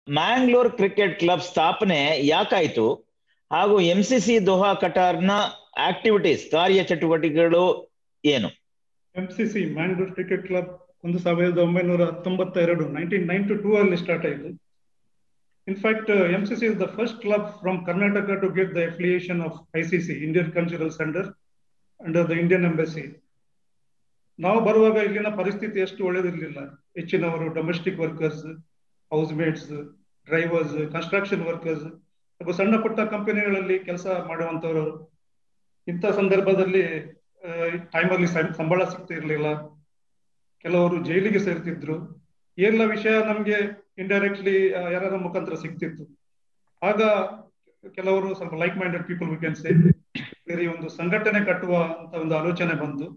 Mangalore cricket club ಸ್ಥಾಪನೆ ಯಾಕಾಯ್ತು ಹಾಗೂ ಎಂ ಸಿ ಸಿ ದೋಹಾ ಕಟಾರ್ನ ಆಕ್ಟಿವಿಟೀಸ್ ಕಾರ್ಯ ಚಟುವಟಿಕೆಗಳು ಏನು ಎಂಸಿಸಿ ಮ್ಯಾಂಗ್ಳೂರ್ ಕ್ರಿಕೆಟ್ ಕ್ಲಬ್ ಒಂದು ಸಾವಿರದ ಒಂಬೈನೂರ ಹತ್ತೊಂಬತ್ತೆರಡು ನೈನ್ಟೀನ್ ನೈನ್ಟಿ ಟೂ ಅಲ್ಲಿ ಸ್ಟಾರ್ಟ್ ಆಯಿತು in fact MCC is the first club from Karnataka to get the affiliation of ICC Indian cultural centre under the Indian embassy ನಾವು ಬರುವಾಗ ಇಲ್ಲಿನ ಪರಿಸ್ಥಿತಿ ಅಷ್ಟು ಒಳ್ಳೆದಿರಲಿಲ್ಲ ಹೆಚ್ಚಿನವರು domestic workers house maids drivers construction workers ಹಾಗೂ ಸಣ್ಣ ಪುಟ್ಟ ಕಂಪನಿಗಳಲ್ಲಿ ಕೆಲಸ ಮಾಡುವಂತವರು ಇಂಥ ಸಂದರ್ಭದಲ್ಲಿ ಟೈಮಲ್ಲಿ ಸಂಬಳ ಸಿಗ್ತಿರ್ಲಿಲ್ಲ ಕೆಲವರು ಜೈಲಿಗೆ ಸೇರ್ತಿದ್ರು ಈ ಎಲ್ಲ ವಿಷಯ ನಮ್ಗೆ ಇಂಡೈರೆಕ್ಟ್ಲಿ ಯಾರ ಮುಖಾಂತರ ಸಿಗ್ತಿತ್ತು ಆಗ ಕೆಲವರು ಸ್ವಲ್ಪ like minded people we can say ಬೇರೆ ಒಂದು ಸಂಘಟನೆ ಕಟ್ಟುವ ಅಂತ ಒಂದು ಆಲೋಚನೆ ಬಂತು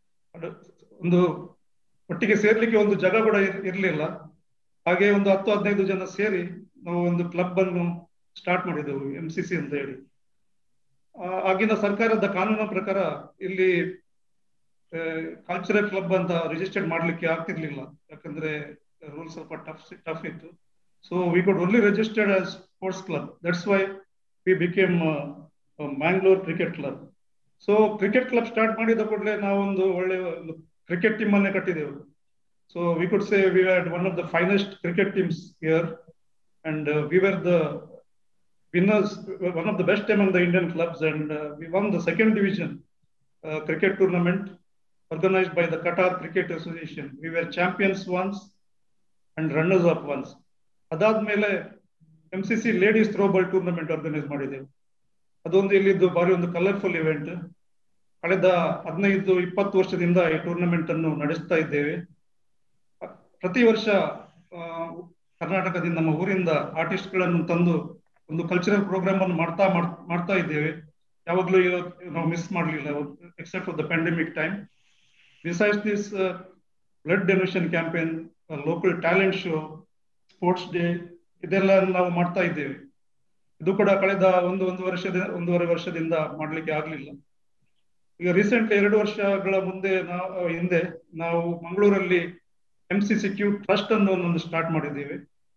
ಒಂದು ಒಟ್ಟಿಗೆ ಸೇರ್ಲಿಕ್ಕೆ ಒಂದು ಜಾಗ ಕೂಡ ಇರ್ಲಿಲ್ಲ ಹಾಗೆ ಒಂದು ಹತ್ತು ಹದಿನೈದು ಜನ ಸೇರಿ ನಾವು ಒಂದು ಕ್ಲಬ್ ಅನ್ನು ಸ್ಟಾರ್ಟ್ ಮಾಡಿದೆವು ಎಂ ಸಿ ಸಿ ಅಂತ ಹೇಳಿ ಆಗಿನ ಸರ್ಕಾರದ ಕಾನೂನಿನ ಪ್ರಕಾರ ಇಲ್ಲಿ ಕಲ್ಚರಲ್ ಕ್ಲಬ್ ಅಂತ ರಿಜಿಸ್ಟರ್ಡ್ ಮಾಡ್ಲಿಕ್ಕೆ ಆಗ್ತಿರ್ಲಿಲ್ಲ ಯಾಕಂದ್ರೆ ರೂಲ್ ಸ್ವಲ್ಪ ಟಫ್ ಟಫ್ ಇತ್ತು so we could only registered as sports club that's why we became Mangalore cricket club so cricket club start ಮಾಡಿದ ಕೂಡಲೇ ನಾವೊಂದು ಒಳ್ಳೆ ಒಂದು ಕ್ರಿಕೆಟ್ ಟೀಮ್ ಅನ್ನೇ ಕಟ್ಟಿದೆವು so we could say we had one of the finest cricket teams here and we were the winners, one of the best among the Indian clubs, and uh, we won the second division uh, cricket tournament organized by the Qatar Cricket Association. We were champions once and runners up once. ಅದಾದ್ಮೇಲೆ M C C ladies throwball tournament organise ಮಾಡಿದೆವು ಅದೊಂದು ಇಲ್ಲಿದ್ದು ಭಾರಿ ಒಂದು colourful event ಕಳೆದ ಹದಿನೈದು ಇಪ್ಪತ್ತು ವರ್ಷದಿಂದ ಈ ಟೂರ್ನಮೆಂಟ್ ಅನ್ನು ನಡೆಸ್ತಾ ಇದ್ದೇವೆ ಪ್ರತಿ ವರ್ಷ ಕರ್ನಾಟಕದಿಂದ ನಮ್ಮ ಊರಿಂದ ಆರ್ಟಿಸ್ಟ್ಗಳನ್ನು ತಂದು ಒಂದು ಕಲ್ಚರಲ್ ಪ್ರೋಗ್ರಾಮ್ ಅನ್ನು ಮಾಡ್ತಾ ಮಾಡ್ತಾ ಇದ್ದೇವೆ ಯಾವಾಗಲೂ ನಾವು ಮಿಸ್ ಮಾಡಲಿಲ್ಲ except for the pandemic time besides this blood donation campaign local talent show sports day ಇದೆಲ್ಲ ನಾವು ಮಾಡ್ತಾ ಇದ್ದೇವೆ ಇದು ಕೂಡ ಕಳೆದ ಒಂದು ಒಂದು ವರ್ಷದ ಒಂದೂವರೆ ವರ್ಷದಿಂದ ಮಾಡಲಿಕ್ಕೆ ಆಗಲಿಲ್ಲ ಈಗ ರೀಸೆಂಟ್ ಎರಡು ವರ್ಷಗಳ ಮುಂದೆ ನಾವು ಹಿಂದೆ ನಾವು ಮಂಗಳೂರಲ್ಲಿ ಎಂ ಸಿ ಸಿ ಕ್ಯೂ ಟ್ರಸ್ಟ್ ಅನ್ನು ಒಂದು ಸ್ಟಾರ್ಟ್ ಮಾಡಿದ್ದೇವೆ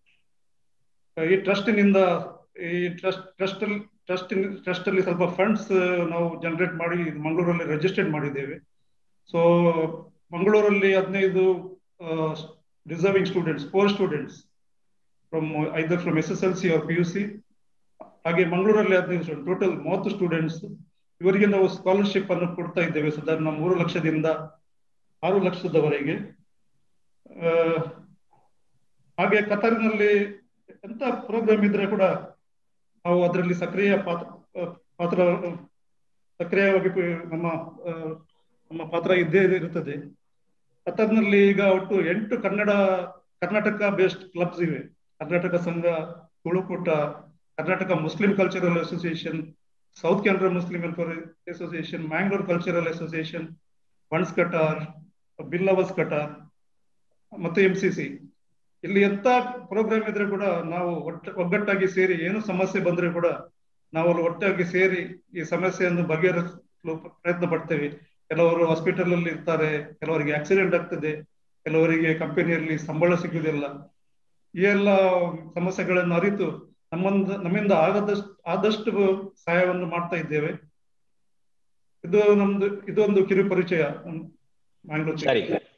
ಈ ಟ್ರಸ್ಟಿನಿಂದ ಈ ಟ್ರಸ್ಟ್ ಟ್ರಸ್ಟ್ ಟ್ರಸ್ಟ್ ಟ್ರಸ್ಟ್ ಅಲ್ಲಿ ಸ್ವಲ್ಪ ಫಂಡ್ಸ್ ನಾವು ಜನರೇಟ್ ಮಾಡಿ ಮಂಗಳೂರಲ್ಲಿ ರಿಜಿಸ್ಟರ್ಡ್ ಮಾಡಿದ್ದೇವೆ ಸೊ ಮಂಗಳೂರಲ್ಲಿ ಹದಿನೈದು reserving students for students from either from S S L C or P U C ಹಾಗೆ ಮಂಗಳೂರಲ್ಲಿ ಹದಿನೈದು ಸ್ಟೂಡೆಂಟ್ ಟೋಟಲ್ ಮೂವತ್ತು ಸ್ಟೂಡೆಂಟ್ಸ್ ಇವರಿಗೆ ನಾವು ಸ್ಕಾಲರ್ಶಿಪ್ ಅನ್ನು ಕೊಡ್ತಾ ಇದ್ದೇವೆ ಸಾಧಾರಣ ಮೂರು ಲಕ್ಷದಿಂದ ಆರು ಲಕ್ಷದವರೆಗೆ ಹಾಗೆ ಕತಾರಿನಲ್ಲಿ ಎಂತ ಪ್ರೋಗ್ರಾಮ್ ಇದ್ರೆ ಕೂಡ ನಾವು ಅದರಲ್ಲಿ ಸಕ್ರಿಯ ಪಾತ್ರ ಪಾತ್ರ ಸಕ್ರಿಯವಾಗಿ ನಮ್ಮ ನಮ್ಮ ಪಾತ್ರ ಇದ್ದೇ ಇರುತ್ತದೆ ಕತಾರ್ನಲ್ಲಿ ಈಗ ಒಟ್ಟು ಎಂಟು ಕನ್ನಡ ಕರ್ನಾಟಕ ಬೇಸ್ಡ್ ಕ್ಲಬ್ಸ್ ಇವೆ Karnataka Sangha Tulukoota Karnataka Muslim cultural association South Canara Muslim welfare association Mangalore cultural association Bunts Qatar Billavas Qatar ಮತ್ತು ಎಂ ಸಿ ಸಿ ಇಲ್ಲಿ ಎಂತ ಪ್ರೋಗ್ರಾಮ್ ಇದ್ರೆ ಕೂಡ ನಾವು ಒಟ್ಟ ಒಗ್ಗಟ್ಟಾಗಿ ಸೇರಿ ಏನು ಸಮಸ್ಯೆ ಬಂದ್ರೆ ಕೂಡ ನಾವು ಅಲ್ಲಿ ಒಟ್ಟಾಗಿ ಸೇರಿ ಈ ಸಮಸ್ಯೆಯನ್ನು ಬಗೆಹರಿಸಲು ಪ್ರಯತ್ನ ಪಡ್ತೇವೆ ಕೆಲವರು ಹಾಸ್ಪಿಟಲ್ ಅಲ್ಲಿ ಇರ್ತಾರೆ ಕೆಲವರಿಗೆ ಆಕ್ಸಿಡೆಂಟ್ ಆಗ್ತದೆ ಕೆಲವರಿಗೆ ಕಂಪನಿಯಲ್ಲಿ ಸಂಬಳ ಸಿಗುವುದಿಲ್ಲ ಈ ಎಲ್ಲ ಸಮಸ್ಯೆಗಳನ್ನು ಅರಿತು ನಮ್ಮಂದ ನಮ್ಮಿಂದ ಆಗದಷ್ಟು ಆದಷ್ಟು ಸಹಾಯವನ್ನು ಮಾಡ್ತಾ ಇದ್ದೇವೆ ಇದು ನಮ್ದು ಇದೊಂದು ಕಿರು ಪರಿಚಯ ಸರಿ